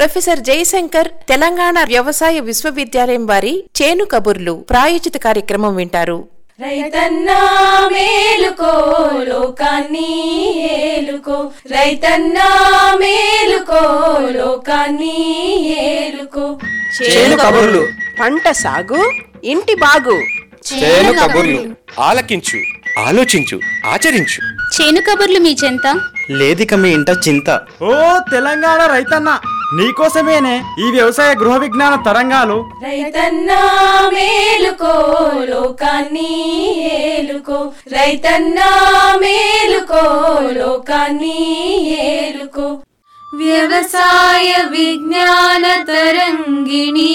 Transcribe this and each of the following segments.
professor Jayashankar Telangana వ్యవసాయ విశ్వవిద్యాలయం వారి చేను కబుర్లు ప్రాయోజిత కార్యక్రమం వింటారు రైతన్నా మేలుకో లోకాన్ని ఏలుకో రైతన్నా మేలుకో లోకాన్ని ఏలుకో చేను కబుర్లు పంట సాగు ఇంటి బాగు చేను కబుర్లు ఆలకించు ఆలోచించు ఆచరించు చేను కబుర్లు మీ చెంత లేదిక మీ ఇంట చింత ఓ తెలంగాణ రైతన్న నీకోసమేనే ఈ వ్యవసాయ గృహ విజ్ఞాన తరంగాలు రైతన్నా మేలుకో లోకాన్ని ఏలుకో రైతన్నా మేలుకో లోకాన్ని ఏలుకో వ్యవసాయ విజ్ఞాన తరంగిణి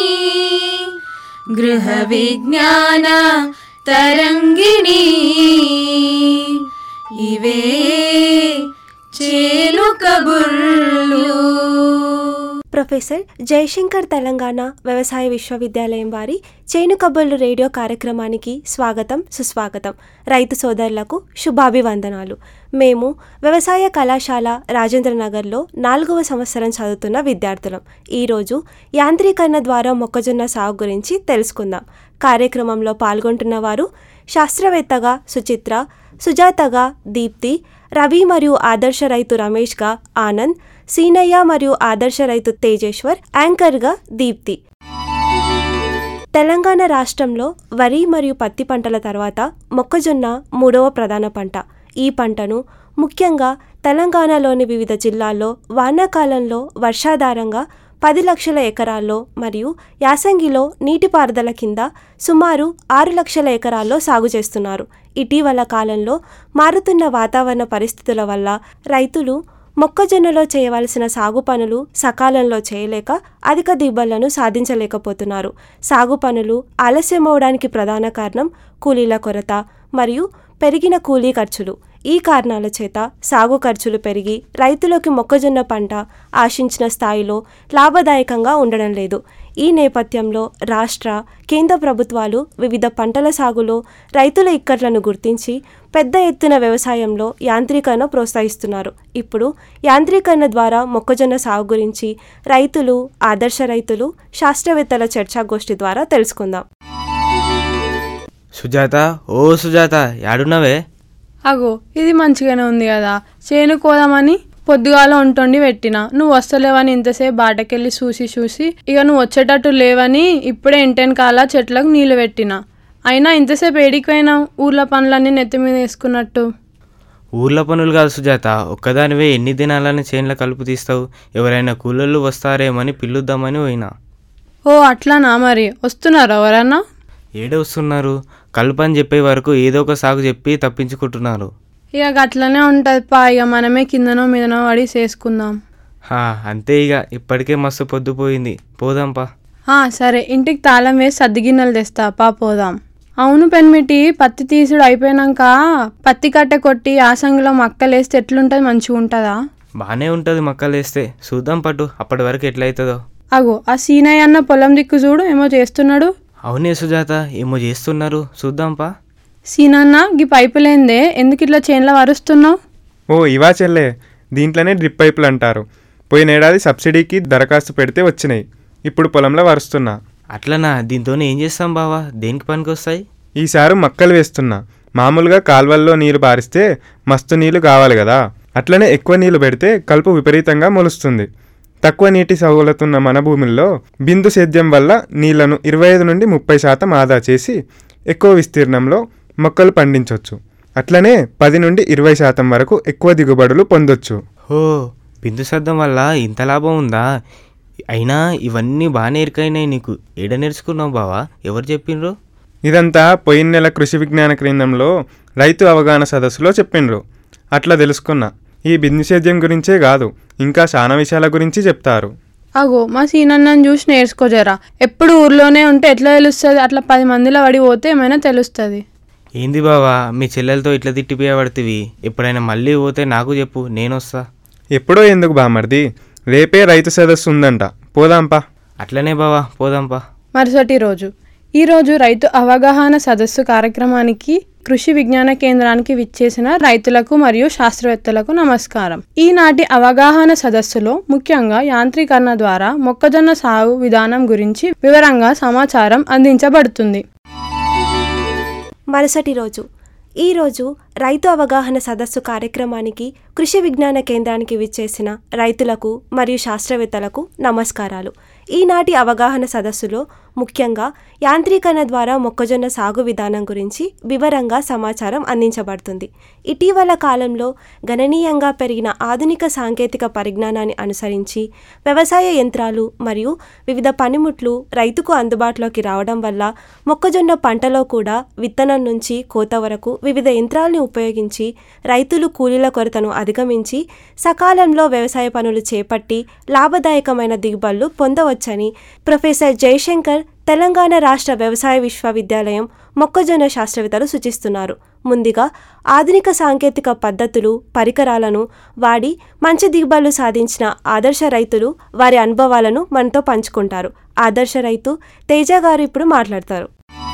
గృహ విజ్ఞాన తరంగిణి ఇవే చేలు కబుర్లు ప్రొఫెసర్ జయశంకర్ తెలంగాణ వ్యవసాయ విశ్వవిద్యాలయం వారి చేను కబుర్లు రేడియో కార్యక్రమానికి స్వాగతం సుస్వాగతం రైతు సోదరులకు శుభాభివందనాలు మేము వ్యవసాయ కళాశాల రాజేంద్రనగర్లో నాలుగవ సంవత్సరం చదువుతున్న విద్యార్థులం ఈరోజు యాంత్రీకరణ ద్వారా మొక్కజొన్న సాగు గురించి తెలుసుకుందాం కార్యక్రమంలో పాల్గొంటున్న వారు శాస్త్రవేత్తగా సుచిత్ర సుజాతగా దీప్తి రవి మరియు ఆదర్శ రైతు రమేష్గా ఆనంద్ సీనయ్య మరియు ఆదర్శ రైతు తేజేశ్వర్ యాంకర్గా దీప్తి తెలంగాణ రాష్ట్రంలో వరి మరియు పత్తి పంటల తర్వాత మొక్కజొన్న మూడవ ప్రధాన పంట ఈ పంటను ముఖ్యంగా తెలంగాణలోని వివిధ జిల్లాల్లో వానాకాలంలో వర్షాధారంగా పది లక్షల ఎకరాల్లో మరియు యాసంగిలో నీటిపారుదల కింద సుమారు ఆరు లక్షల ఎకరాల్లో సాగు చేస్తున్నారు ఇటీవల కాలంలో మారుతున్న వాతావరణ పరిస్థితుల వల్ల రైతులు మొక్కజొన్నలో చేయవలసిన సాగు పనులు సకాలంలో చేయలేక అధిక దిగుబడులను సాధించలేకపోతున్నారు సాగు పనులు ఆలస్యమవడానికి ప్రధాన కారణం కూలీల కొరత మరియు పెరిగిన కూలీ ఖర్చులు ఈ కారణాల చేత సాగు ఖర్చులు పెరిగి రైతులకు మొక్కజొన్న పంట ఆశించిన స్థాయిలో లాభదాయకంగా ఉండడం లేదు ఈ నేపథ్యంలో రాష్ట్ర కేంద్ర ప్రభుత్వాలు వివిధ పంటల సాగులో రైతుల ఇక్కట్లను గుర్తించి పెద్ద ఎత్తున వ్యవసాయంలో యాంత్రీకరణ ప్రోత్సహిస్తున్నారు ఇప్పుడు యాంత్రీకరణ ద్వారా మొక్కజొన్న సాగు గురించి రైతులు ఆదర్శ రైతులు శాస్త్రవేత్తల చర్చాగోష్ఠి ద్వారా తెలుసుకుందాం సుజాత ఓ సుజాత యాడున్నవే అగో ఇది మంచిగానే ఉంది కదా చేను కోదామని పొద్దుగాల ఉంటుండి పెట్టిన నువ్వు వస్తలేవని ఇంతసేపు బాటకెళ్ళి చూసి చూసి ఇక నువ్వు వచ్చేటట్టు లేవని ఇప్పుడే ఇంటెన్ కాల చెట్లకు నీళ్లు పెట్టిన అయినా ఇంతసేపు ఏడికిపోయినావు ఊర్లో పనులన్నీ నెత్తి మీద వేసుకున్నట్టు ఊర్లో పనులు కాదు సుజాత ఒక్కదానివే ఎన్ని దినాలని చేన్ల కలుపు తీస్తావు ఎవరైనా కూలోళ్ళు వస్తారేమని పిలుద్దామని పోయినా ఓ అట్లానా మరి వస్తున్నారా ఎవరన్నా ఏడే వస్తున్నారు కలుపు అని చెప్పే వరకు ఏదో ఒక సాగు చెప్పి తప్పించుకుంటున్నారు ఇక గట్లనే ఉంటుంది పా ఇక మనమే కిందనో మీదనో పడి చేసుకుందాం హా అంతే ఇక ఇప్పటికే మస్తు పొద్దుపోయింది పోదాంపా ఆ, సరే ఇంటికి తాళం వేసి సర్ది గిన్నెలు తెస్తా పా పోదాం అవును పెన్మిటి పత్తి తీసుడు అయిపోయినాక పత్తి కట్టె కొట్టి ఆసంగిలో మక్కలేస్తే ఎట్లుంటుంది మంచిగా ఉంటుందా బాగానే ఉంటుంది మక్కలేస్తే చూద్దాం పట్టు అప్పటి వరకు ఎట్లయితుందో అగో ఆ సీనయ్య అన్న పొలం దిక్కు చూడు ఏమో చేస్తున్నాడు అవునే సుజాత ఏమో చేస్తున్నారు చూద్దాంపా సీనన్న గీ పైపులేందే ఎందుకు ఇట్లా చేన్లో వరుస్తున్నావు ఓ ఇవా చెల్లే దీంట్లోనే డ్రిప్ పైపులు అంటారు పోయినేడాది సబ్సిడీకి దరఖాస్తు పెడితే వచ్చినాయి ఇప్పుడు పొలంలో వరుస్తున్నా అట్లనా దీంతో ఏం చేస్తాం బావా దేనికి పనికి వస్తాయి ఈసారి మక్కలు వేస్తున్నా మామూలుగా కాల్వల్లో నీళ్లు పారిస్తే మస్తు నీళ్లు కావాలి కదా అట్లనే ఎక్కువ నీళ్లు పెడితే కలుపు విపరీతంగా మొలుస్తుంది తక్కువ నీటి సౌలతున్న మన భూముల్లో బిందు సేద్యం వల్ల నీళ్లను ఇరవై ఐదు నుండి ముప్పై శాతం ఆదా చేసి ఎక్కువ విస్తీర్ణంలో మొక్కలు పండించవచ్చు అట్లనే పది నుండి ఇరవై శాతం వరకు ఎక్కువ దిగుబడులు పొందొచ్చు ఓ బిందు శబ్దం వల్ల ఇంత లాభం ఉందా అయినా ఇవన్నీ బాగానే ఇరుకైనాయి నీకు ఏడ నేర్చుకున్నావు బావా ఎవరు చెప్పిండ్రు ఇదంతా పోయిన నెల కృషి విజ్ఞాన కేంద్రంలో రైతు అవగాహన సదస్సులో చెప్పిండ్రు అట్లా తెలుసుకున్నా ఈ బిందు సేద్యం గురించే కాదు ఇంకా చాలా విషయాల గురించి చెప్తారు అగో మా సీనన్నని చూసి నేర్చుకోజరా ఎప్పుడు ఊర్లోనే ఉంటే ఎట్లా తెలుస్తుంది అట్లా పది మందిలో పడి పోతే ఏమైనా తెలుస్తుంది ఏంది బావా మీ చెల్లెలతో ఇట్లా తిట్టిపోయబడుతుంది ఎప్పుడైనా మళ్ళీ పోతే నాకు చెప్పు నేను వస్తా ఎప్పుడో ఎందుకు బామర్ది రేపే రైతు సదస్సు ఉందంట పోదాంపా అట్లనే బావా పోదాంపా మరుసటి రోజు ఈరోజు రైతు అవగాహన సదస్సు కార్యక్రమానికి కృషి విజ్ఞాన కేంద్రానికి విచ్చేసిన రైతులకు మరియు శాస్త్రవేత్తలకు నమస్కారం ఈనాటి అవగాహన సదస్సులో ముఖ్యంగా యాంత్రీకరణ ద్వారా మొక్కజొన్న సాగు విధానం గురించి వివరంగా సమాచారం అందించబడుతుంది మరుసటి రోజు ఈరోజు రైతు అవగాహన సదస్సు కార్యక్రమానికి కృషి విజ్ఞాన కేంద్రానికి విచ్చేసిన రైతులకు మరియు శాస్త్రవేత్తలకు నమస్కారాలు ఈనాటి అవగాహన సదస్సులో ముఖ్యంగా యాంత్రీకరణ ద్వారా మొక్కజొన్న సాగు విధానం గురించి వివరంగా సమాచారం అందించబడుతుంది ఇటీవల కాలంలో గణనీయంగా పెరిగిన ఆధునిక సాంకేతిక పరిజ్ఞానాన్ని అనుసరించి వ్యవసాయ యంత్రాలు మరియు వివిధ పనిముట్లు రైతుకు అందుబాటులోకి రావడం వల్ల మొక్కజొన్న పంటలో కూడా విత్తనం నుంచి కోత వరకు వివిధ యంత్రాలను ఉపయోగించి రైతులు కూలీల కొరతను అధిగమించి సకాలంలో వ్యవసాయ పనులు చేపట్టి లాభదాయకమైన దిగుబడులు పొందవచ్చని ప్రొఫెసర్ జయశంకర్ తెలంగాణ రాష్ట్ర వ్యవసాయ విశ్వవిద్యాలయం మొక్కజొన్న శాస్త్రవేత్తలు సూచిస్తున్నారు ముందుగా ఆధునిక సాంకేతిక పద్ధతులు పరికరాలను వాడి మంచి దిగుబడులు సాధించిన ఆదర్శ రైతులు వారి అనుభవాలను మనతో పంచుకుంటారు ఆదర్శ రైతు తేజ గారు ఇప్పుడు మాట్లాడతారు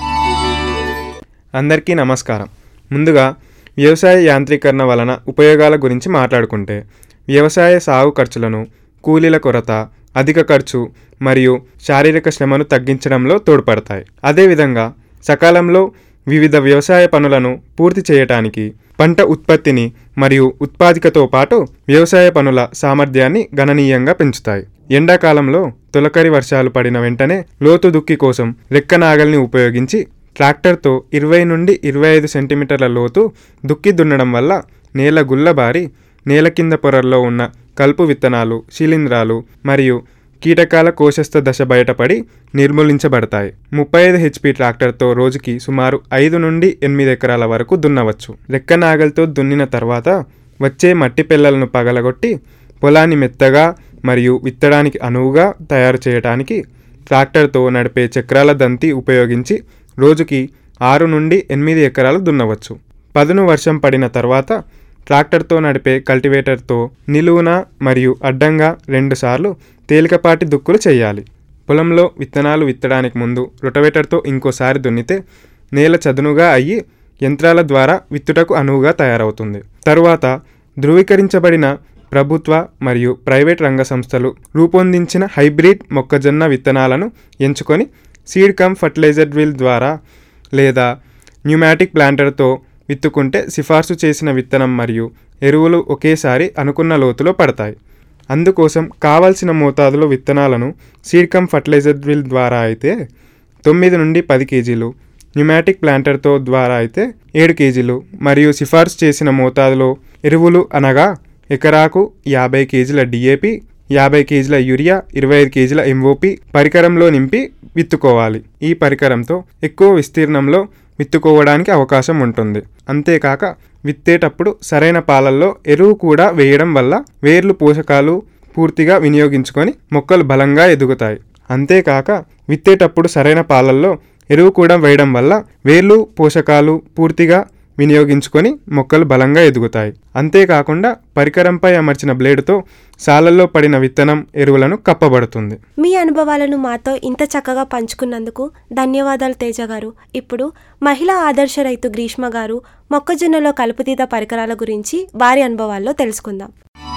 అందరికీ నమస్కారం ముందుగా వ్యవసాయ యాంత్రీకరణ వలన ఉపయోగాల గురించి మాట్లాడుకుంటే వ్యవసాయ సాగు ఖర్చులను కూలీల కొరత అధిక ఖర్చు మరియు శారీరక శ్రమను తగ్గించడంలో తోడ్పడతాయి అదేవిధంగా సకాలంలో వివిధ వ్యవసాయ పనులను పూర్తి చేయటానికి పంట ఉత్పత్తిని మరియు ఉత్పాదికతో పాటు వ్యవసాయ పనుల సామర్థ్యాన్ని గణనీయంగా పెంచుతాయి ఎండాకాలంలో తొలకరి వర్షాలు పడిన వెంటనే లోతు దుక్కి కోసం రెక్క నాగల్ని ఉపయోగించి ట్రాక్టర్తో ఇరవై నుండి ఇరవై ఐదు సెంటీమీటర్ల లోతు దుక్కి దున్నడం వల్ల నేల గుల్లబారి నేల కింద పొరల్లో ఉన్న కలుపు విత్తనాలు శిలీంధ్రాలు మరియు కీటకాల కోశస్థ దశ బయటపడి నిర్మూలించబడతాయి ముప్పై ఐదు హెచ్పి ట్రాక్టర్తో రోజుకి సుమారు ఐదు నుండి ఎనిమిది ఎకరాల వరకు దున్నవచ్చు రెక్క నాగలతో దున్నిన తర్వాత వచ్చే మట్టి పిల్లలను పగలగొట్టి పొలాన్ని మెత్తగా మరియు విత్తడానికి అనువుగా తయారు చేయడానికి ట్రాక్టర్తో నడిపే చక్రాల దంతి ఉపయోగించి రోజుకి ఆరు నుండి ఎనిమిది ఎకరాలు దున్నవచ్చు పదును వర్షం పడిన తర్వాత ట్రాక్టర్తో నడిపే కల్టివేటర్తో నిలువున మరియు అడ్డంగా రెండుసార్లు తేలికపాటి దుక్కులు చేయాలి పొలంలో విత్తనాలు విత్తడానికి ముందు రొటవేటర్తో ఇంకోసారి దున్నితే నేల చదునుగా అయ్యి యంత్రాల ద్వారా విత్తుటకు అనువుగా తయారవుతుంది తరువాత ధృవీకరించబడిన ప్రభుత్వ మరియు ప్రైవేట్ రంగ సంస్థలు రూపొందించిన హైబ్రిడ్ మొక్కజొన్న విత్తనాలను ఎంచుకొని సీడ్ కమ్ ఫర్టిలైజర్ డ్రిల్ ద్వారా లేదా న్యూమాటిక్ ప్లాంటర్తో విత్తుకుంటే సిఫార్సు చేసిన విత్తనం మరియు ఎరువులు ఒకేసారి అనుకున్న లోతులో పడతాయి అందుకోసం కావాల్సిన మోతాదులో విత్తనాలను సీడ్ కమ్ ఫర్టిలైజర్ డ్రిల్ ద్వారా అయితే తొమ్మిది నుండి పది కేజీలు న్యూమాటిక్ ప్లాంటర్తో ద్వారా అయితే ఏడు కేజీలు మరియు సిఫార్సు చేసిన మోతాదులో ఎరువులు అనగా ఎకరాకు యాభై కేజీల డిఏపి యాభై కేజీల యూరియా ఇరవై ఐదు కేజీల ఎంఓపి పరికరంలో నింపి విత్తుకోవాలి ఈ పరికరంతో ఎక్కువ విస్తీర్ణంలో విత్తుకోవడానికి అవకాశం ఉంటుంది అంతేకాక విత్తేటప్పుడు సరైన పాలల్లో ఎరువు కూడా వేయడం వల్ల వేర్లు పోషకాలు పూర్తిగా వినియోగించుకొని మొక్కలు బలంగా ఎదుగుతాయి అంతేకాక విత్తేటప్పుడు సరైన పాలల్లో ఎరువు కూడా వేయడం వల్ల వేర్లు పోషకాలు పూర్తిగా వినియోగించుకొని మొక్కలు బలంగా ఎదుగుతాయి అంతేకాకుండా పరికరంపై అమర్చిన బ్లేడుతో సాలల్లో పడిన విత్తనం ఎరువులను కప్పబడుతుంది మీ అనుభవాలను మాతో ఇంత చక్కగా పంచుకున్నందుకు ధన్యవాదాలు తేజ గారు ఇప్పుడు మహిళా ఆదర్శ రైతు గ్రీష్మ గారు మొక్కజొన్నలో కలుపుతీత పరికరాల గురించి వారి అనుభవాల్లో తెలుసుకుందాం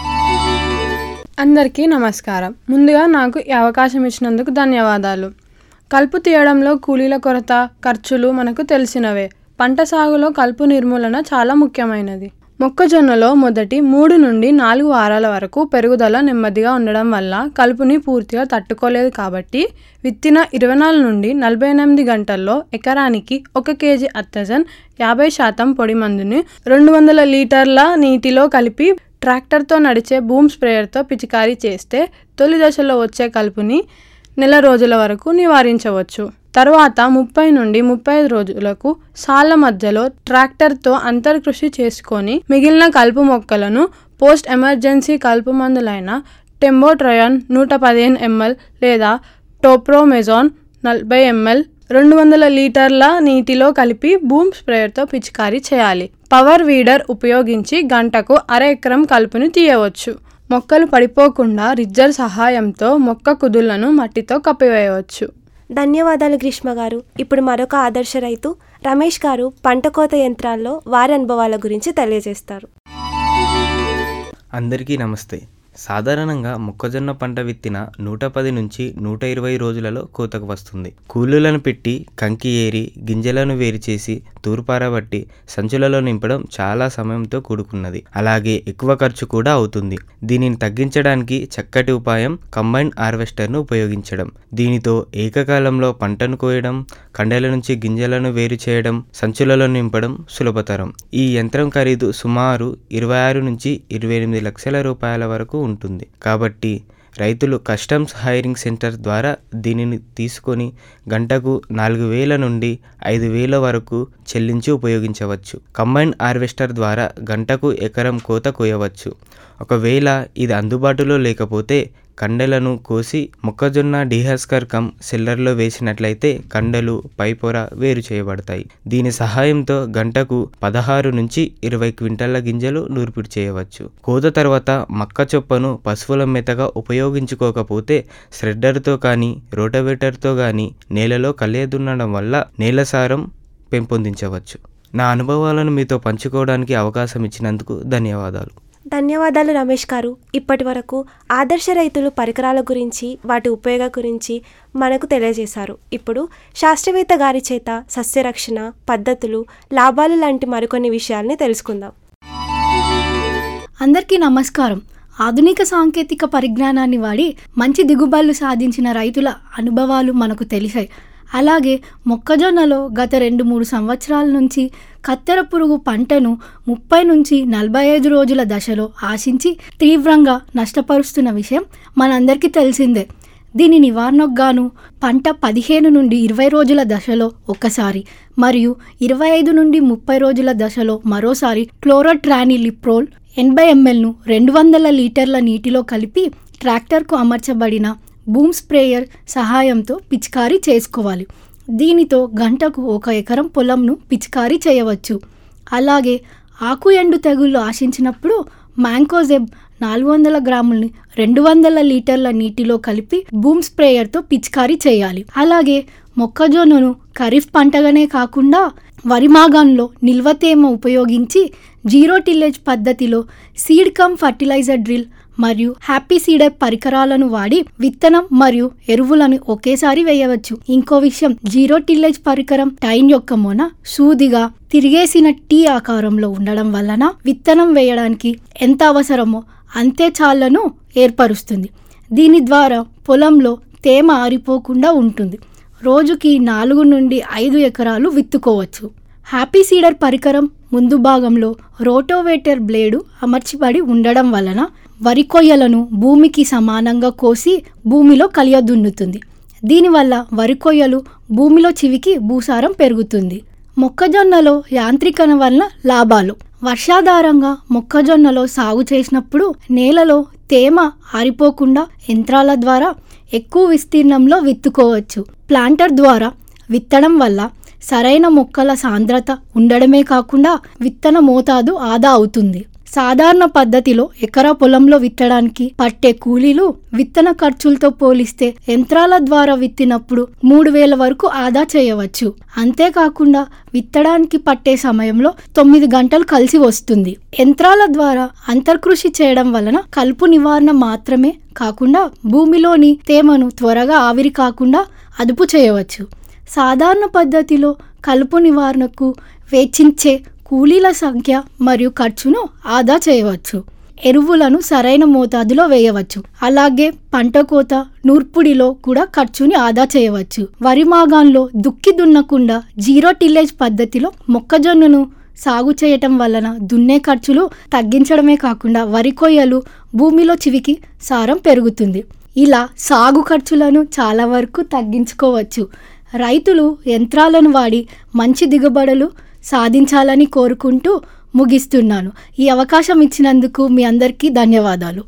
అందరికీ నమస్కారం ముందుగా నాకు ఈ అవకాశం ఇచ్చినందుకు ధన్యవాదాలు కలుపు తీయడంలో కూలీల కొరత ఖర్చులు మనకు తెలిసినవే పంట సాగులో కలుపు నిర్మూలన చాలా ముఖ్యమైనది మొక్కజొన్నలో మొదటి మూడు నుండి నాలుగు వారాల వరకు పెరుగుదల నెమ్మదిగా ఉండడం వల్ల కలుపుని పూర్తిగా తట్టుకోలేదు కాబట్టి విత్తిన ఇరవై నాలుగు నుండి నలభై ఎనిమిది గంటల్లో ఎకరానికి ఒక కేజీ అత్తజన్ యాభై శాతం పొడి మందుని రెండు వందల లీటర్ల నీటిలో కలిపి ట్రాక్టర్తో నడిచే బూమ్ స్ప్రేయర్తో పిచికారీ చేస్తే తొలి దశలో వచ్చే కలుపుని నెల రోజుల వరకు నివారించవచ్చు తరువాత ముప్పై నుండి ముప్పై ఐదు రోజులకు సాళ్ల మధ్యలో ట్రాక్టర్తో అంతర్కృషి చేసుకొని మిగిలిన కలుపు మొక్కలను పోస్ట్ ఎమర్జెన్సీ కలుపు మందులైన టెంబోట్రయాన్ నూట పదిహేను ఎంఎల్ లేదా టోప్రోమెజాన్ నలభై ఎంఎల్ రెండు వందల లీటర్ల నీటిలో కలిపి బూమ్ స్ప్రేయర్తో పిచికారీ చేయాలి పవర్ వీడర్ ఉపయోగించి గంటకు అర ఎకరం కలుపుని తీయవచ్చు మొక్కలు పడిపోకుండా రిజ్జర్ సహాయంతో మొక్క కుదుళ్లను మట్టితో కప్పివేయవచ్చు ధన్యవాదాలు గ్రీష్మ గారు ఇప్పుడు మరొక ఆదర్శ రైతు రమేష్ గారు పంట కోత యంత్రాల్లో వారి అనుభవాల గురించి తెలియజేస్తారు అందరికీ నమస్తే సాధారణంగా మొక్కజొన్న పంట విత్తిన నూట పది నుంచి నూట ఇరవై రోజులలో కోతకు వస్తుంది కూలీలను పెట్టి కంకి ఏరి గింజలను వేరు చేసి తూర్పారబట్టి సంచులలో నింపడం చాలా సమయంతో కూడుకున్నది అలాగే ఎక్కువ ఖర్చు కూడా అవుతుంది దీనిని తగ్గించడానికి చక్కటి ఉపాయం కంబైన్ హార్వెస్టర్ను ఉపయోగించడం దీనితో ఏకకాలంలో పంటను కోయడం కండెల నుంచి గింజలను వేరు చేయడం సంచులలో నింపడం సులభతరం ఈ యంత్రం ఖరీదు సుమారు ఇరవై ఆరు నుంచి ఇరవై ఎనిమిది లక్షల రూపాయల వరకు ఉంటుంది కాబట్టి రైతులు కస్టమ్స్ హైరింగ్ సెంటర్ ద్వారా దీనిని తీసుకొని గంటకు నాలుగు వేల నుండి ఐదు వేల వరకు చెల్లించి ఉపయోగించవచ్చు కంబైన్ హార్వెస్టర్ ద్వారా గంటకు ఎకరం కోత కోయవచ్చు ఒకవేళ ఇది అందుబాటులో లేకపోతే కండెలను కోసి మొక్కజొన్న డీహస్కర్ కమ్ సెల్లర్లో వేసినట్లయితే కండెలు పైపొర వేరు చేయబడతాయి దీని సహాయంతో గంటకు పదహారు నుంచి ఇరవై క్వింటాల గింజలు నూర్పిడి చేయవచ్చు కోత తర్వాత మక్క చొప్పను పశువుల మెతగా ఉపయోగించుకోకపోతే శ్రెడ్డర్తో కానీ రోటవేటర్తో కానీ నేలలో కలియదున్నడం వల్ల నేల సారం పెంపొందించవచ్చు నా అనుభవాలను మీతో పంచుకోవడానికి అవకాశం ఇచ్చినందుకు ధన్యవాదాలు ధన్యవాదాలు రమేష్ గారు ఇప్పటి వరకు ఆదర్శ రైతులు పరికరాల గురించి వాటి ఉపయోగ గురించి మనకు తెలియజేశారు ఇప్పుడు శాస్త్రవేత్త గారి చేత సస్యరక్షణ పద్ధతులు లాభాలు లాంటి మరికొన్ని విషయాల్ని తెలుసుకుందాం అందరికీ నమస్కారం ఆధునిక సాంకేతిక పరిజ్ఞానాన్ని వాడి మంచి దిగుబడులు సాధించిన రైతుల అనుభవాలు మనకు తెలిసాయి అలాగే మొక్కజొన్నలో గత రెండు మూడు సంవత్సరాల నుంచి కత్తెర పురుగు పంటను ముప్పై నుంచి నలభై ఐదు రోజుల దశలో ఆశించి తీవ్రంగా నష్టపరుస్తున్న విషయం మనందరికీ తెలిసిందే దీని నివారణకు గాను పంట పదిహేను నుండి ఇరవై రోజుల దశలో ఒకసారి మరియు ఇరవై ఐదు నుండి ముప్పై రోజుల దశలో మరోసారి క్లోరోట్రానిలిప్రోల్ ఎనభై ఎంఎల్ను రెండు వందల లీటర్ల నీటిలో కలిపి ట్రాక్టర్కు అమర్చబడిన బూమ్ స్ప్రేయర్ సహాయంతో పిచికారీ చేసుకోవాలి దీనితో గంటకు ఒక ఎకరం పొలంను పిచికారీ చేయవచ్చు అలాగే ఆకు ఎండు తెగుళ్ళు ఆశించినప్పుడు మ్యాంకోజెబ్ నాలుగు వందల గ్రాములని రెండు వందల లీటర్ల నీటిలో కలిపి బూమ్ స్ప్రేయర్తో పిచికారీ చేయాలి అలాగే మొక్కజొన్నను ఖరీఫ్ పంటగానే కాకుండా వరి మాగాన్లో నిల్వ తేమ ఉపయోగించి జీరో టిల్లేజ్ పద్ధతిలో సీడ్ కమ్ ఫర్టిలైజర్ డ్రిల్ మరియు హ్యాపీ సీడర్ పరికరాలను వాడి విత్తనం మరియు ఎరువులను ఒకేసారి వేయవచ్చు ఇంకో విషయం జీరో టిల్లేజ్ పరికరం టైన్ యొక్క మొన సూదిగా తిరిగేసిన టీ ఆకారంలో ఉండడం వలన విత్తనం వేయడానికి ఎంత అవసరమో అంతే చాళ్లను ఏర్పరుస్తుంది దీని ద్వారా పొలంలో తేమ ఆరిపోకుండా ఉంటుంది రోజుకి నాలుగు నుండి ఐదు ఎకరాలు విత్తుకోవచ్చు హ్యాపీ సీడర్ పరికరం ముందు భాగంలో రోటోవేటర్ బ్లేడు అమర్చిబడి ఉండడం వలన వరి కొయ్యలను భూమికి సమానంగా కోసి భూమిలో కలియదున్నుతుంది దీనివల్ల వరి కొయ్యలు భూమిలో చివికి భూసారం పెరుగుతుంది మొక్కజొన్నలో యాంత్రీకరణ వలన లాభాలు వర్షాధారంగా మొక్కజొన్నలో సాగు చేసినప్పుడు నేలలో తేమ ఆరిపోకుండా యంత్రాల ద్వారా ఎక్కువ విస్తీర్ణంలో విత్తుకోవచ్చు ప్లాంటర్ ద్వారా విత్తడం వల్ల సరైన మొక్కల సాంద్రత ఉండడమే కాకుండా విత్తన మోతాదు ఆదా అవుతుంది సాధారణ పద్ధతిలో ఎకరా పొలంలో విత్తడానికి పట్టే కూలీలు విత్తన ఖర్చులతో పోలిస్తే యంత్రాల ద్వారా విత్తినప్పుడు మూడు వేల వరకు ఆదా చేయవచ్చు అంతేకాకుండా విత్తడానికి పట్టే సమయంలో తొమ్మిది గంటలు కలిసి వస్తుంది యంత్రాల ద్వారా అంతర్కృషి చేయడం వలన కలుపు నివారణ మాత్రమే కాకుండా భూమిలోని తేమను త్వరగా ఆవిరి కాకుండా అదుపు చేయవచ్చు సాధారణ పద్ధతిలో కలుపు నివారణకు వేచించే కూలీల సంఖ్య మరియు ఖర్చును ఆదా చేయవచ్చు ఎరువులను సరైన మోతాదులో వేయవచ్చు అలాగే పంట కోత నూర్పుడిలో కూడా ఖర్చుని ఆదా చేయవచ్చు వరి మాగాన్లో దుక్కి దున్నకుండా జీరో టిల్లేజ్ పద్ధతిలో మొక్కజొన్నను సాగు చేయటం వలన దున్నే ఖర్చులు తగ్గించడమే కాకుండా వరి కొయ్యలు భూమిలో చివికి సారం పెరుగుతుంది ఇలా సాగు ఖర్చులను చాలా వరకు తగ్గించుకోవచ్చు రైతులు యంత్రాలను వాడి మంచి దిగుబడులు సాధించాలని కోరుకుంటూ ముగిస్తున్నాను ఈ అవకాశం ఇచ్చినందుకు మీ అందరికీ ధన్యవాదాలు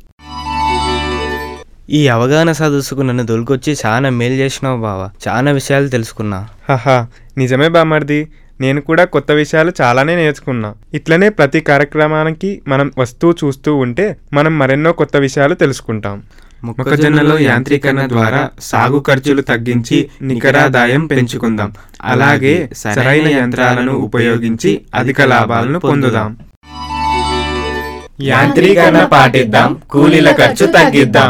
ఈ అవగాహన సదస్సుకు నన్ను దొరికొచ్చి చాలా మేలు చేసినావు బావా చాలా విషయాలు తెలుసుకున్నా హహా నిజమే బామర్ది నేను కూడా కొత్త విషయాలు చాలానే నేర్చుకున్నా ఇట్లనే ప్రతి కార్యక్రమానికి మనం వస్తూ చూస్తూ ఉంటే మనం మరెన్నో కొత్త విషయాలు తెలుసుకుంటాం మొక్కజొన్నలో యాంత్రీకరణ ద్వారా సాగు ఖర్చులు తగ్గించి నికరాదాయం పెంచుకుందాం అలాగే సరైన యంత్రాలను ఉపయోగించి అధిక లాభాలను పొందుదాం యాంత్రీకరణ పాటిద్దాం కూలీల ఖర్చు తగ్గిద్దాం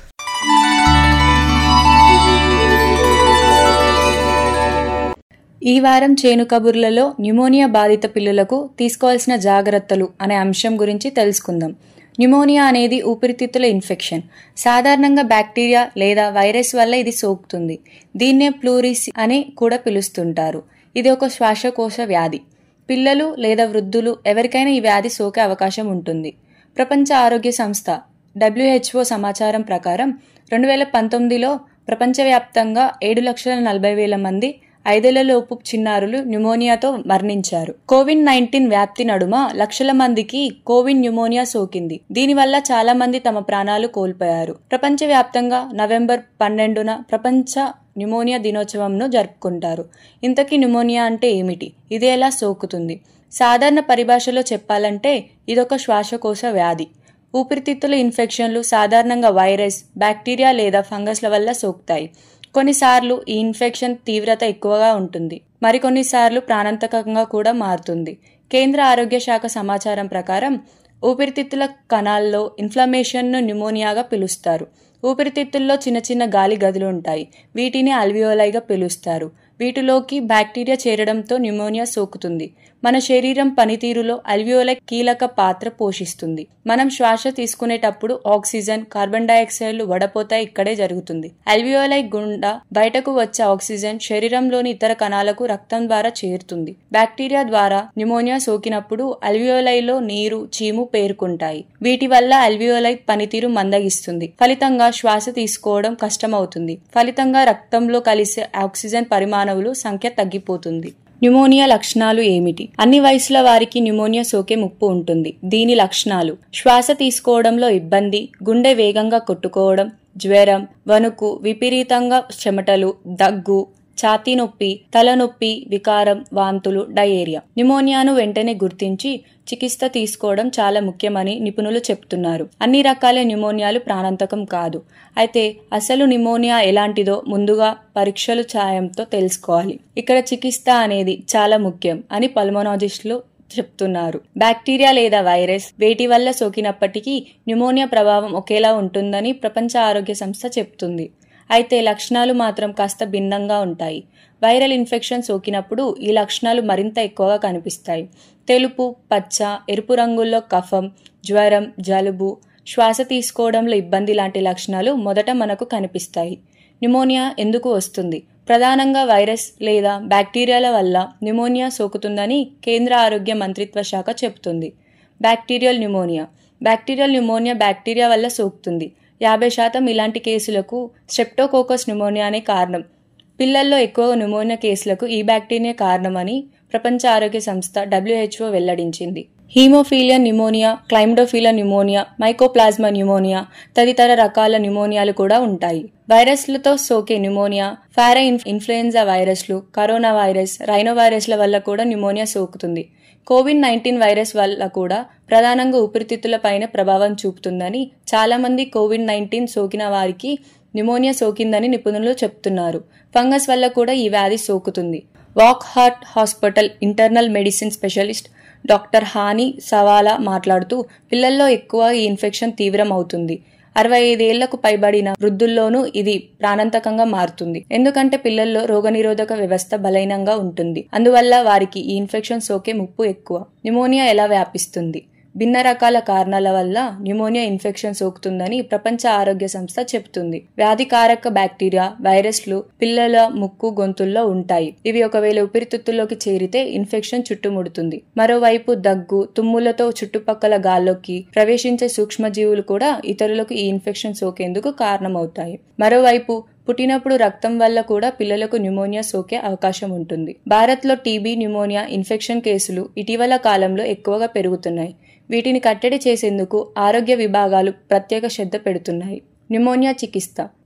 ఈ వారం చేను కబుర్లలో న్యూమోనియా బాధిత పిల్లలకు తీసుకోవాల్సిన జాగ్రత్తలు అనే అంశం గురించి తెలుసుకుందాం న్యూమోనియా అనేది ఊపిరితిత్తుల ఇన్ఫెక్షన్ సాధారణంగా బ్యాక్టీరియా లేదా వైరస్ వల్ల ఇది సోకుతుంది దీన్నే ప్లూరిస్ అని కూడా పిలుస్తుంటారు ఇది ఒక శ్వాసకోశ వ్యాధి పిల్లలు లేదా వృద్ధులు ఎవరికైనా ఈ వ్యాధి సోకే అవకాశం ఉంటుంది ప్రపంచ ఆరోగ్య సంస్థ డబ్ల్యూహెచ్ఓ సమాచారం ప్రకారం రెండు వేల పంతొమ్మిదిలో ప్రపంచవ్యాప్తంగా ఏడు లక్షల నలభై వేల మంది ఐదేళ్లలోపు చిన్నారులు న్యూమోనియాతో మరణించారు కోవిడ్ నైన్టీన్ వ్యాప్తి నడుమ లక్షల మందికి కోవిడ్ న్యూమోనియా సోకింది దీనివల్ల చాలా మంది తమ ప్రాణాలు కోల్పోయారు ప్రపంచవ్యాప్తంగా నవంబర్ పన్నెండున ప్రపంచ న్యూమోనియా దినోత్సవంను జరుపుకుంటారు ఇంతకీ న్యూమోనియా అంటే ఏమిటి ఇది ఎలా సోకుతుంది సాధారణ పరిభాషలో చెప్పాలంటే ఇదొక శ్వాసకోశ వ్యాధి ఊపిరితిత్తుల ఇన్ఫెక్షన్లు సాధారణంగా వైరస్ బ్యాక్టీరియా లేదా ఫంగస్ల వల్ల సోకుతాయి కొన్నిసార్లు ఈ ఇన్ఫెక్షన్ తీవ్రత ఎక్కువగా ఉంటుంది మరికొన్నిసార్లు ప్రాణాంతకంగా కూడా మారుతుంది కేంద్ర ఆరోగ్య శాఖ సమాచారం ప్రకారం ఊపిరితిత్తుల కణాల్లో ఇన్ఫ్లమేషన్ను న్యూమోనియాగా పిలుస్తారు ఊపిరితిత్తుల్లో చిన్న చిన్న గాలి గదులు ఉంటాయి వీటిని అల్వియోలైగా పిలుస్తారు వీటిలోకి బ్యాక్టీరియా చేరడంతో న్యూమోనియా సోకుతుంది మన శరీరం పనితీరులో అల్వియోలై కీలక పాత్ర పోషిస్తుంది మనం శ్వాస తీసుకునేటప్పుడు ఆక్సిజన్ కార్బన్ డైఆక్సైడ్లు వడపోతాయి ఇక్కడే జరుగుతుంది అల్వియోలై గుండా బయటకు వచ్చే ఆక్సిజన్ శరీరంలోని ఇతర కణాలకు రక్తం ద్వారా చేరుతుంది బ్యాక్టీరియా ద్వారా న్యూమోనియా సోకినప్పుడు అల్వియోలైలో నీరు చీము పేరుకుంటాయి వీటి వల్ల అల్వియోలై పనితీరు మందగిస్తుంది ఫలితంగా శ్వాస తీసుకోవడం కష్టమవుతుంది ఫలితంగా రక్తంలో కలిసే ఆక్సిజన్ పరిమాణములు సంఖ్య తగ్గిపోతుంది న్యూమోనియా లక్షణాలు ఏమిటి అన్ని వయసుల వారికి న్యూమోనియా సోకే ముప్పు ఉంటుంది దీని లక్షణాలు శ్వాస తీసుకోవడంలో ఇబ్బంది గుండె వేగంగా కొట్టుకోవడం జ్వరం వణుకు విపరీతంగా చెమటలు దగ్గు ఛాతీ నొప్పి తలనొప్పి వికారం వాంతులు డయేరియా న్యూమోనియాను వెంటనే గుర్తించి చికిత్స తీసుకోవడం చాలా ముఖ్యమని నిపుణులు చెప్తున్నారు అన్ని రకాల న్యూమోనియాలు ప్రాణాంతకం కాదు అయితే అసలు న్యూమోనియా ఎలాంటిదో ముందుగా పరీక్షలు సాయంతో తెలుసుకోవాలి ఇక్కడ చికిత్స అనేది చాలా ముఖ్యం అని పల్మనాలజిస్టులు చెప్తున్నారు బ్యాక్టీరియా లేదా వైరస్ వేటి వల్ల సోకినప్పటికీ న్యూమోనియా ప్రభావం ఒకేలా ఉంటుందని ప్రపంచ ఆరోగ్య సంస్థ చెప్తుంది అయితే లక్షణాలు మాత్రం కాస్త భిన్నంగా ఉంటాయి వైరల్ ఇన్ఫెక్షన్ సోకినప్పుడు ఈ లక్షణాలు మరింత ఎక్కువగా కనిపిస్తాయి తెలుపు పచ్చ ఎరుపు రంగుల్లో కఫం జ్వరం జలుబు శ్వాస తీసుకోవడంలో ఇబ్బంది లాంటి లక్షణాలు మొదట మనకు కనిపిస్తాయి న్యూమోనియా ఎందుకు వస్తుంది ప్రధానంగా వైరస్ లేదా బ్యాక్టీరియాల వల్ల న్యూమోనియా సోకుతుందని కేంద్ర ఆరోగ్య మంత్రిత్వ శాఖ చెబుతుంది bacterial pneumonia bacterial pneumonia bacteria వల్ల సోకుతుంది యాభై శాతం ఇలాంటి కేసులకు స్ట్రెప్టోకోకస్ న్యూమోనియానే కారణం పిల్లల్లో ఎక్కువ న్యూమోనియా కేసులకు ఈ బ్యాక్టీరియా కారణమని ప్రపంచ ఆరోగ్య సంస్థ డబ్ల్యూహెచ్ఓ వెల్లడించింది haemophilia pneumonia chlamydophila pneumonia mycoplasma pneumonia తదితర రకాల న్యూమోనియాలు కూడా ఉంటాయి వైరస్లతో సోకే న్యూమోనియా ఫారా ఇన్ఫ్లుయెన్జా వైరస్లు కరోనా వైరస్ రైనో వైరస్ల వల్ల కూడా న్యూమోనియా సోకుతుంది కోవిడ్ నైన్టీన్ వైరస్ వల్ల కూడా ప్రధానంగా ఊపిరితిత్తులపైన ప్రభావం చూపుతుందని చాలామంది కోవిడ్ నైన్టీన్ సోకిన వారికి న్యూమోనియా సోకిందని నిపుణులు చెప్తున్నారు ఫంగస్ వల్ల కూడా ఈ వ్యాధి సోకుతుంది Wockhardt hospital internal medicine specialist doctor హాని సవాలా మాట్లాడుతూ పిల్లల్లో ఎక్కువ ఈ ఇన్ఫెక్షన్ తీవ్రం అవుతుంది అరవై ఐదేళ్లకు పైబడిన వృద్ధుల్లోనూ ఇది ప్రాణాంతకంగా మారుతుంది ఎందుకంటే పిల్లల్లో రోగనిరోధక వ్యవస్థ బలహీనంగా ఉంటుంది అందువల్ల వారికి ఈ ఇన్ఫెక్షన్ సోకే ముప్పు ఎక్కువ న్యూమోనియా ఎలా వ్యాపిస్తుంది భిన్న రకాల కారణాల వల్ల న్యూమోనియా ఇన్ఫెక్షన్ సోకుతుందని ప్రపంచ ఆరోగ్య సంస్థ చెబుతుంది వ్యాధికారక బ్యాక్టీరియా వైరస్లు పిల్లల ముక్కు గొంతుల్లో ఉంటాయి ఇవి ఒకవేళ ఊపిరితిత్తుల్లోకి చేరితే ఇన్ఫెక్షన్ చుట్టుముడుతుంది మరోవైపు దగ్గు తుమ్ములతో చుట్టుపక్కల గాల్లోకి ప్రవేశించే సూక్ష్మజీవులు కూడా ఇతరులకు ఈ ఇన్ఫెక్షన్ సోకేందుకు కారణమవుతాయి మరోవైపు పుట్టినప్పుడు రక్తం వల్ల కూడా పిల్లలకు న్యూమోనియా సోకే అవకాశం ఉంటుంది భారత్లో టీబీ న్యూమోనియా ఇన్ఫెక్షన్ కేసులు ఇటీవల కాలంలో ఎక్కువగా పెరుగుతున్నాయి వీటిని కట్టడి చేసేందుకు ఆరోగ్య విభాగాలు ప్రత్యేక శ్రద్ధ పెడుతున్నాయి న్యూమోనియా చికిత్స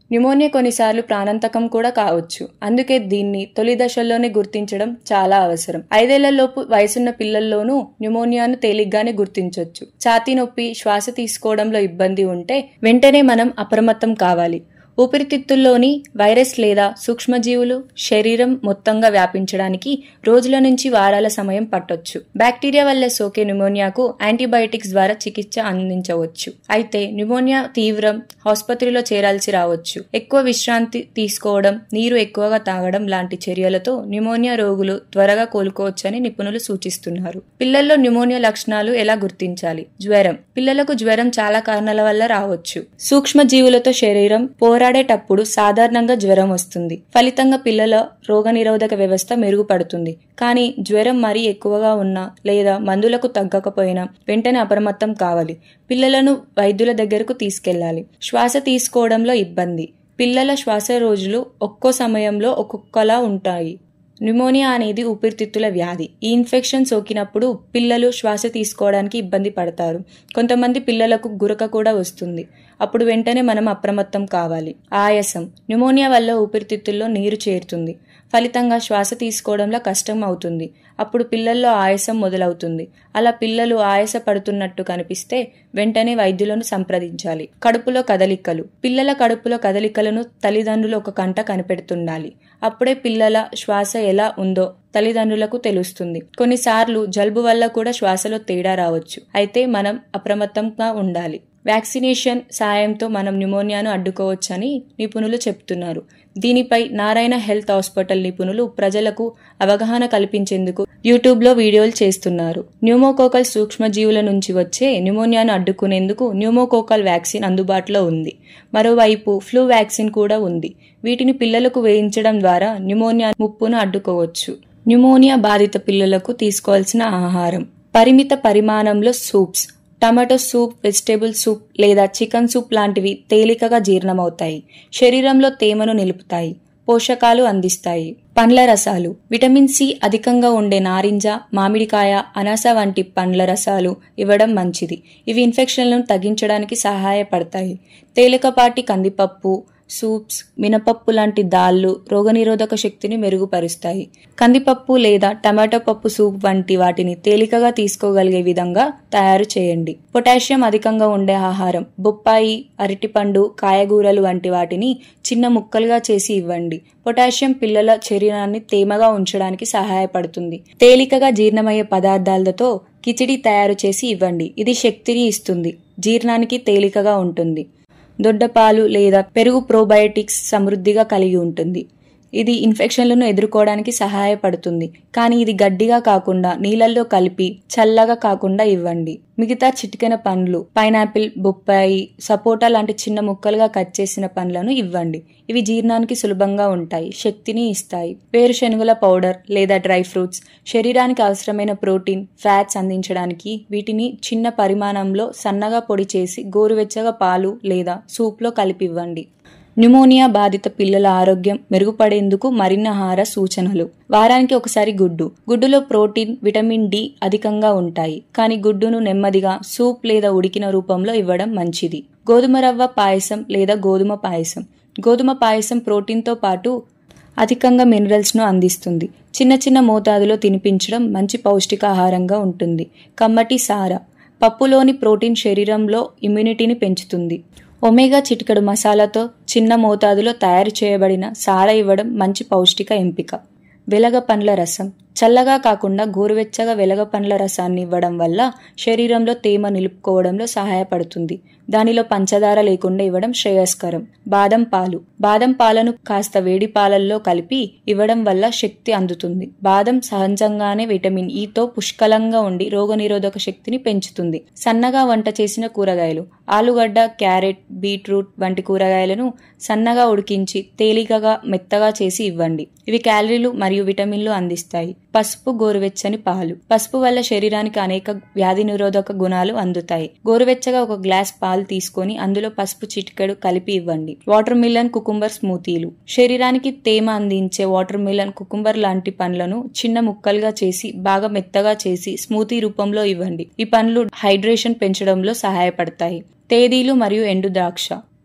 న్యూమోనియా కొన్నిసార్లు ప్రాణాంతకం కూడా కావచ్చు అందుకే దీన్ని తొలి దశల్లోనే గుర్తించడం చాలా అవసరం ఐదేళ్లలోపు వయసున్న పిల్లల్లోనూ న్యూమోనియాను తేలిగ్గానే గుర్తించవచ్చు ఛాతీ నొప్పి శ్వాస తీసుకోవడంలో ఇబ్బంది ఉంటే వెంటనే మనం అప్రమత్తం కావాలి ఊపిరితిత్తుల్లోని వైరస్ లేదా సూక్ష్మజీవులు శరీరం మొత్తంగా వ్యాపించడానికి రోజుల నుంచి వారాల సమయం పట్టొచ్చు బ్యాక్టీరియా వల్ల సోకే న్యూమోనియాకు యాంటీబయాటిక్స్ ద్వారా చికిత్స అందించవచ్చు అయితే న్యూమోనియా తీవ్రం ఆసుపత్రిలో చేరాల్సి రావచ్చు ఎక్కువ విశ్రాంతి తీసుకోవడం నీరు ఎక్కువగా తాగడం లాంటి చర్యలతో న్యూమోనియా రోగులు త్వరగా కోలుకోవచ్చని నిపుణులు సూచిస్తున్నారు పిల్లల్లో న్యూమోనియా లక్షణాలు ఎలా గుర్తించాలి జ్వరం పిల్లలకు జ్వరం చాలా కారణాల వల్ల రావచ్చు సూక్ష్మజీవులతో శరీరం పోరాడేటప్పుడు సాధారణంగా జ్వరం వస్తుంది ఫలితంగా పిల్లల రోగనిరోధక వ్యవస్థ మెరుగుపడుతుంది కానీ జ్వరం మరీ ఎక్కువగా ఉన్నా లేదా మందులకు తగ్గకపోయినా వెంటనే అప్రమత్తం కావాలి పిల్లలను వైద్యుల దగ్గరకు తీసుకెళ్లాలి శ్వాస తీసుకోవడంలో ఇబ్బంది పిల్లల శ్వాస రోజులు ఒక్కో సమయంలో ఒక్కొక్కలా ఉంటాయి న్యూమోనియా అనేది ఊపిరితిత్తుల వ్యాధి ఈ ఇన్ఫెక్షన్ సోకినప్పుడు పిల్లలు శ్వాస తీసుకోవడానికి ఇబ్బంది పడతారు కొంతమంది పిల్లలకు గురక కూడా వస్తుంది అప్పుడు వెంటనే మనం అప్రమత్తం కావాలి ఆయాసం న్యూమోనియా వల్ల ఊపిరితిత్తుల్లో నీరు చేరుతుంది ఫలితంగా శ్వాస తీసుకోవడంలో కష్టం అవుతుంది అప్పుడు పిల్లల్లో ఆయాసం మొదలవుతుంది అలా పిల్లలు ఆయాస పడుతున్నట్టు కనిపిస్తే వెంటనే వైద్యులను సంప్రదించాలి కడుపులో కదలికలు పిల్లల కడుపులో కదలికలను తల్లిదండ్రులు ఒక కంట కనిపెడుతుండాలి అప్పుడే పిల్లల శ్వాస ఎలా ఉందో తల్లిదండ్రులకు తెలుస్తుంది కొన్నిసార్లు జలుబు వల్ల కూడా శ్వాసలో తేడా రావచ్చు అయితే మనం అప్రమత్తంగా ఉండాలి వ్యాక్సినేషన్ సాయంతో మనం న్యూమోనియాను అడ్డుకోవచ్చని నిపుణులు చెప్తున్నారు దీనిపై నారాయణ హెల్త్ హాస్పిటల్ నిపుణులు ప్రజలకు అవగాహన కల్పించేందుకు యూట్యూబ్లో వీడియోలు చేస్తున్నారు న్యూమోకోకల్ సూక్ష్మజీవుల నుంచి వచ్చే న్యూమోనియాను అడ్డుకునేందుకు న్యూమోకోకల్ వ్యాక్సిన్ అందుబాటులో ఉంది మరోవైపు ఫ్లూ వ్యాక్సిన్ కూడా ఉంది వీటిని పిల్లలకు వేయించడం ద్వారా న్యూమోనియా ముప్పును అడ్డుకోవచ్చు న్యూమోనియా బాధిత పిల్లలకు తీసుకోవాల్సిన ఆహారం పరిమిత పరిమాణంలో soups tomato soup vegetable soup లేదా చికెన్ సూప్ లాంటివి తేలికగా జీర్ణమవుతాయి శరీరంలో తేమను నిలుపుతాయి పోషకాలు అందిస్తాయి పండ్ల రసాలు విటమిన్ సి అధికంగా ఉండే నారింజ మామిడికాయ అనాస వంటి పండ్ల రసాలు ఇవ్వడం మంచిది ఇవి ఇన్ఫెక్షన్లను తగ్గించడానికి సహాయపడతాయి తేలికపాటి కందిపప్పు సూప్స్ మినపప్పు లాంటి దాళ్ళు రోగనిరోధక శక్తిని మెరుగుపరుస్తాయి కందిపప్పు లేదా టమాటో పప్పు సూప్ వంటి వాటిని తేలికగా తీసుకోగలిగే విధంగా తయారు చేయండి పొటాషియం అధికంగా ఉండే ఆహారం బొప్పాయి అరటిపండు కాయగూరలు వంటి వాటిని చిన్న ముక్కలుగా చేసి ఇవ్వండి పొటాషియం పిల్లల శరీరాన్ని తేమగా ఉంచడానికి సహాయపడుతుంది తేలికగా జీర్ణమయ్యే పదార్థాలతో కిచిడి తయారు చేసి ఇవ్వండి ఇది శక్తిని ఇస్తుంది జీర్ణానికి తేలికగా ఉంటుంది దొడ్డపాలు లేదా పెరుగు ప్రోబయోటిక్స్ సమృద్ధిగా కలిగి ఉంటుంది ఇది ఇన్ఫెక్షన్లను ఎదుర్కోవడానికి సహాయపడుతుంది కానీ ఇది గడ్డిగా కాకుండా నీళ్ళల్లో కలిపి చల్లగా కాకుండా ఇవ్వండి మిగతా చిటికెన పండ్లు పైనాపిల్ బొప్పాయి సపోటా లాంటి చిన్న ముక్కలుగా కట్ చేసిన పండ్లను ఇవ్వండి ఇవి జీర్ణానికి సులభంగా ఉంటాయి శక్తిని ఇస్తాయి వేరుశెనుగుల పౌడర్ లేదా డ్రై ఫ్రూట్స్ శరీరానికి అవసరమైన ప్రోటీన్ ఫ్యాట్స్ అందించడానికి వీటిని చిన్న పరిమాణంలో సన్నగా పొడి చేసి గోరువెచ్చగా పాలు లేదా సూప్లో కలిపి ఇవ్వండి న్యూమోనియా బాధిత పిల్లల ఆరోగ్యం మెరుగుపడేందుకు మరిన్ని ఆహార సూచనలు వారానికి ఒకసారి గుడ్డు గుడ్డులో ప్రోటీన్ విటమిన్ డి అధికంగా ఉంటాయి కానీ గుడ్డును నెమ్మదిగా సూప్ లేదా ఉడికిన రూపంలో ఇవ్వడం మంచిది గోధుమ రవ్వ పాయసం లేదా గోధుమ పాయసం గోధుమ పాయసం ప్రోటీన్తో పాటు అధికంగా మినరల్స్ను అందిస్తుంది చిన్న చిన్న మోతాదులో తినిపించడం మంచి పౌష్టికాహారంగా ఉంటుంది కమ్మటి సార పప్పులోని ప్రోటీన్ శరీరంలో ఇమ్యూనిటీని పెంచుతుంది ఒమేగా చిటికడు మసాలాతో చిన్న మోతాదులో తయారు చేయబడిన సార ఇవ్వడం మంచి పౌష్టిక ఎంపిక వెలగ పండ్ల రసం చల్లగా కాకుండా గోరువెచ్చగా వెలగ పండ్ల రసాన్ని ఇవ్వడం వల్ల శరీరంలో తేమ నిలుపుకోవడంలో సహాయపడుతుంది దానిలో పంచదార లేకుండా ఇవ్వడం శ్రేయస్కరం బాదం పాలు బాదం పాలను కాస్త వేడి పాలల్లో కలిపి ఇవ్వడం వల్ల శక్తి అందుతుంది బాదం సహజంగానే విటమిన్ ఈతో పుష్కలంగా ఉండి రోగనిరోధక శక్తిని పెంచుతుంది సన్నగా వంట చేసిన కూరగాయలు ఆలుగడ్డ క్యారెట్ బీట్రూట్ వంటి కూరగాయలను సన్నగా ఉడికించి తేలికగా మెత్తగా చేసి ఇవ్వండి ఇవి క్యాలరీలు మరియు విటమిన్లు అందిస్తాయి పసుపు గోరువెచ్చని పాలు పసుపు వల్ల శరీరానికి అనేక వ్యాధి నిరోధక గుణాలు అందుతాయి గోరువెచ్చగా ఒక గ్లాస్ పాలు తీసుకొని అందులో పసుపు చిటికెడు కలిపి ఇవ్వండి వాటర్ మిలన్ కుకుంబర్ స్మూతీలు శరీరానికి తేమ అందించే వాటర్ మిలన్ కుకుంబర్ లాంటి పండ్లను చిన్న ముక్కలుగా చేసి బాగా మెత్తగా చేసి స్మూతీ రూపంలో ఇవ్వండి ఈ పండ్లు హైడ్రేషన్ పెంచడంలో సహాయపడతాయి తేదీలు మరియు ఎండు ద్రాక్ష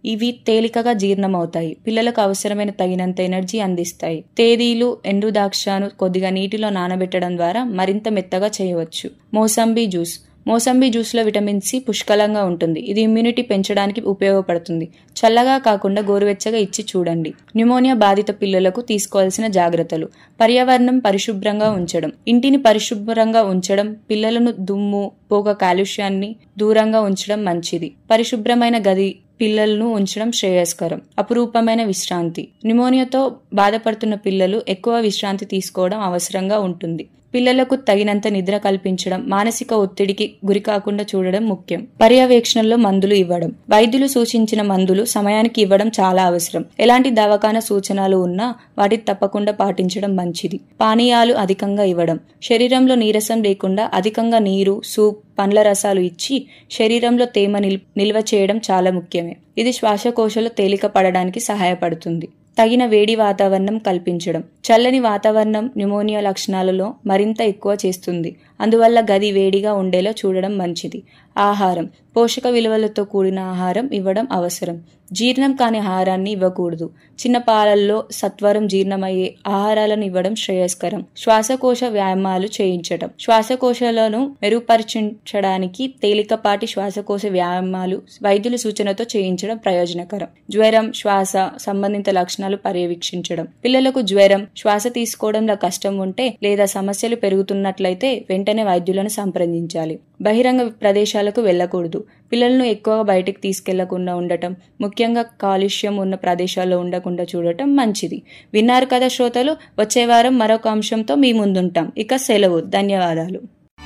ఇవి తేలికగా జీర్ణమవుతాయి పిల్లలకు అవసరమైన తగినంత ఎనర్జీ అందిస్తాయి తేదీలు ఎండు ద్రాక్షను కొద్దిగా నీటిలో నానబెట్టడం ద్వారా మరింత మెత్తగా చేయవచ్చు మోసంబీ జ్యూస్ మోసంబీ జ్యూస్లో విటమిన్ సి పుష్కలంగా ఉంటుంది ఇది ఇమ్యూనిటీ పెంచడానికి ఉపయోగపడుతుంది చల్లగా కాకుండా గోరువెచ్చగా ఇచ్చి చూడండి న్యూమోనియా బాధిత పిల్లలకు తీసుకోవాల్సిన జాగ్రత్తలు పర్యావరణం పరిశుభ్రంగా ఉంచడం ఇంటిని పరిశుభ్రంగా ఉంచడం పిల్లలను దుమ్ము పోగ కాలుష్యాన్ని దూరంగా ఉంచడం మంచిది పరిశుభ్రమైన గది పిల్లలను ఉంచడం శ్రేయస్కరం అపురూపమైన విశ్రాంతి న్యూమోనియాతో బాధపడుతున్న పిల్లలు ఎక్కువ విశ్రాంతి తీసుకోవడం అవసరంగా ఉంటుంది పిల్లలకు తగినంత నిద్ర కల్పించడం మానసిక ఒత్తిడికి గురి కాకుండా చూడడం ముఖ్యం పర్యవేక్షణలో మందులు ఇవ్వడం వైద్యులు సూచించిన మందులు సమయానికి ఇవ్వడం చాలా అవసరం ఎలాంటి దవాఖాన సూచనలు ఉన్నా వాటిని తప్పకుండా పాటించడం మంచిది పానీయాలు అధికంగా ఇవ్వడం శరీరంలో నీరసం లేకుండా అధికంగా నీరు సూప్ పండ్ల రసాలు ఇచ్చి శరీరంలో తేమ నిల్ నిల్వ చేయడం చాలా ముఖ్యమే ఇది శ్వాసకోశలో తేలిక పడడానికి సహాయపడుతుంది తగిన వేడి వాతావరణం కల్పించడం చల్లని వాతావరణం న్యూమోనియా లక్షణాలలో మరింత ఎక్కువ చేస్తుంది అందువల్ల గది వేడిగా ఉండేలా చూడడం మంచిది ఆహారం పోషక విలువలతో కూడిన ఆహారం ఇవ్వడం అవసరం జీర్ణం కాని ఆహారాన్ని ఇవ్వకూడదు చిన్న పాలల్లో సత్వరం జీర్ణమయ్యే ఆహారాలను ఇవ్వడం శ్రేయస్కరం శ్వాసకోశ వ్యాయామాలు చేయించడం శ్వాసకోశాలను మెరుగుపరచడానికి తేలికపాటి శ్వాసకోశ వ్యాయామాలు వైద్యుల సూచనతో చేయించడం ప్రయోజనకరం జ్వరం శ్వాస సంబంధిత లక్షణాలు పర్యవేక్షించడం పిల్లలకు జ్వరం శ్వాస తీసుకోవడంలో కష్టం ఉంటే లేదా సమస్యలు పెరుగుతున్నట్లయితే వెంటనే వైద్యులను సంప్రదించాలి బహిరంగ ప్రదేశాలకు వెళ్ళకూడదు పిల్లలను ఎక్కువగా బయటికి తీసుకెళ్లకుండా ఉండటం ముఖ్యంగా కాలుష్యం ఉన్న ప్రదేశాల్లో ఉండకుండా చూడటం మంచిది విన్నారు కదా శ్రోతలు వచ్చే వారం మరొక అంశంతో మీ ముందుంటాం ఇక సెలవు ధన్యవాదాలు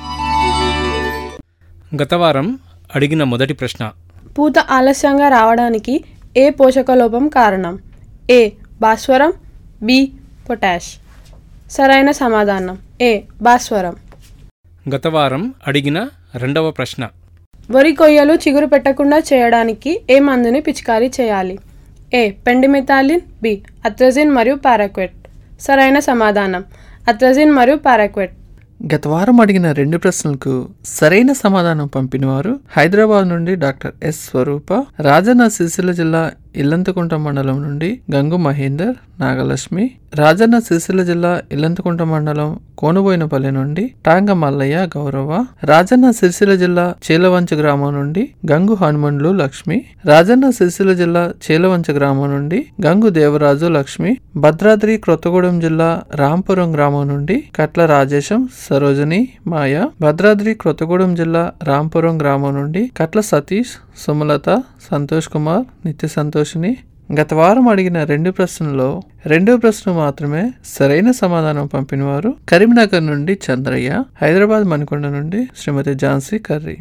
గత వారం అడిగిన మొదటి ప్రశ్న పూత ఆలస్యంగా రావడానికి ఏ పోషక లోపం కారణం ఏ భాస్వరం బి పొటాష్ సరైన సమాధానం ఏ భాస్వరం గత వారం అడిగిన రెండవ ప్రశ్న వరి కొయ్యలు చిగురు పెట్టకుండా చేయడానికి ఏ మందుని పిచికారీ చేయాలి ఏ పెండిమిథాలిన్ బి అత్రజిన్ మరియు పారాక్వెట్ సరైన సమాధానం అత్రజిన్ మరియు పారాక్వెట్ గత వారం అడిగిన రెండు ప్రశ్నలకు సరైన సమాధానం పంపినవారు హైదరాబాద్ నుండి డాక్టర్ ఎస్ స్వరూప రాజన్న సిరిసిల్ల జిల్లా ఇల్లంతకుంట మండలం నుండి గంగు మహేందర్ నాగలక్ష్మి రాజన్న సిరిసిల్ల జిల్లా ఇల్లంతకుంట మండలం కోనుబోయినపల్లి నుండి టాంగ మల్లయ్య గౌరవ రాజన్న సిరిసిల్ల జిల్లా చేలవంచ గ్రామం నుండి గంగు హనుమండ్లు లక్ష్మి రాజన్న సిరిసిల్ల జిల్లా చేలవంచ గ్రామం నుండి గంగు దేవరాజు లక్ష్మి భద్రాద్రి క్రొత్తగూడెం జిల్లా రాంపురం గ్రామం నుండి కట్ల రాజేశం సరోజని మాయ భద్రాద్రి క్రొత్తగూడెం జిల్లా రాంపురం గ్రామం నుండి కట్ల సతీష్ సుమలత సంతోష్ కుమార్ నిత్య సంతోషిని గత వారం అడిగిన రెండు ప్రశ్నల్లో రెండో ప్రశ్న మాత్రమే సరైన సమాధానం పంపినవారు కరీంనగర్ నుండి చంద్రయ్య హైదరాబాద్ మణికొండ నుండి శ్రీమతి ఝాన్సీ కర్రీ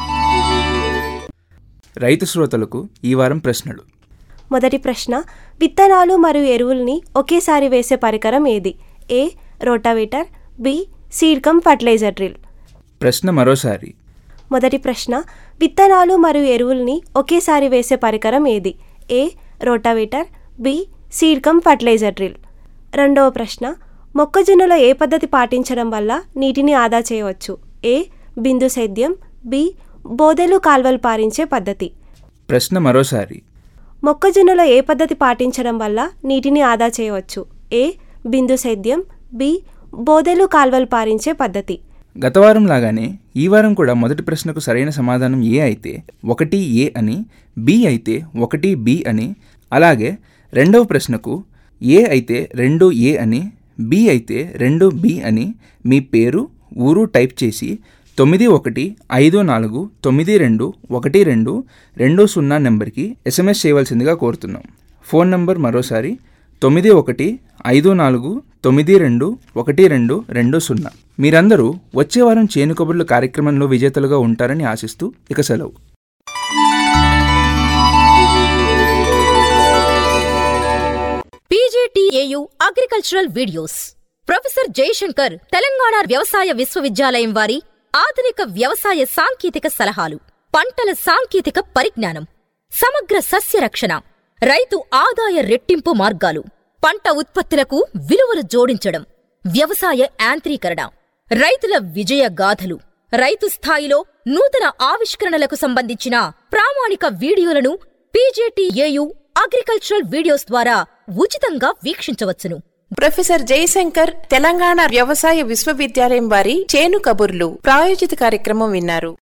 రైతు శ్రోతలకు ఈ వారం ప్రశ్నలు మొదటి ప్రశ్న విత్తనాలు మరియు ఎరువుల్ని ఒకేసారి వేసే పరికరం ఏది A rotavator B seed cum fertiliser drill ప్రశ్న మరోసారి మొదటి ప్రశ్న విత్తనాలు మరియు ఎరువుల్ని ఒకేసారి వేసే పరికరం ఏది A rotavator B seed cum fertiliser drill రెండవ ప్రశ్న మొక్కజొన్నలో ఏ పద్ధతి పాటించడం వల్ల నీటిని ఆదా చేయవచ్చు ఏ బిందు సేద్యం బి బోదెలు కాల్వలు పారించే పద్ధతి ప్రశ్న మరోసారి మొక్కజొన్నలో ఏ పద్ధతి పాటించడం వల్ల నీటిని ఆదా చేయవచ్చు ఏ బిందు సేద్యం బి బోదెలు కాల్వలు పారించే పద్ధతి గత వారం లాగానే ఈ వారం కూడా మొదటి ప్రశ్నకు సరైన సమాధానం ఏ అయితే ఒకటి ఏ అని బి అయితే ఒకటి బి అని అలాగే రెండవ ప్రశ్నకు ఏ అయితే రెండు ఏ అని బి అయితే రెండు బి అని మీ పేరు ఊరు టైప్ చేసి తొమ్మిది ఒకటి ఐదు నాలుగు తొమ్మిది రెండు ఒకటి రెండు రెండు సున్నా నెంబర్కి ఎస్ఎంఎస్ చేయవలసిందిగా కోరుతున్నాం ఫోన్ నంబర్ మరోసారి తొమ్మిది ఒకటి ఐదు నాలుగు తొమ్మిది రెండు ఒకటి రెండు రెండు సున్నా మీరందరూ వచ్చే వారం చేను కబుర్ల కార్యక్రమంలో విజేతలుగా ఉంటారని ఆశిస్తూ ఇక సెలవు PGTAU agricultural videos professor Jayashankar Telangana వ్యవసాయ విశ్వవిద్యాలయం వారి ఆధునిక వ్యవసాయ సాంకేతిక సలహాలు పంటల సాంకేతిక పరిజ్ఞానం సమగ్ర సస్య రక్షణ రైతు ఆదాయ రెట్టింపు మార్గాలు పంట ఉత్పత్తులకు విలువలు జోడించడం వ్యవసాయ యాంత్రీకరణ రైతుల విజయ గాథలు రైతు స్థాయిలో నూతన ఆవిష్కరణలకు సంబంధించిన ప్రామాణిక వీడియోలను పీజేటీఏయు అగ్రికల్చరల్ వీడియోస్ ద్వారా ఉచితంగా వీక్షించవచ్చును ప్రొఫెసర్ జయశంకర్ తెలంగాణ వ్యవసాయ విశ్వవిద్యాలయం వారి చేను కబుర్లు ప్రాయోజిత కార్యక్రమం విన్నారు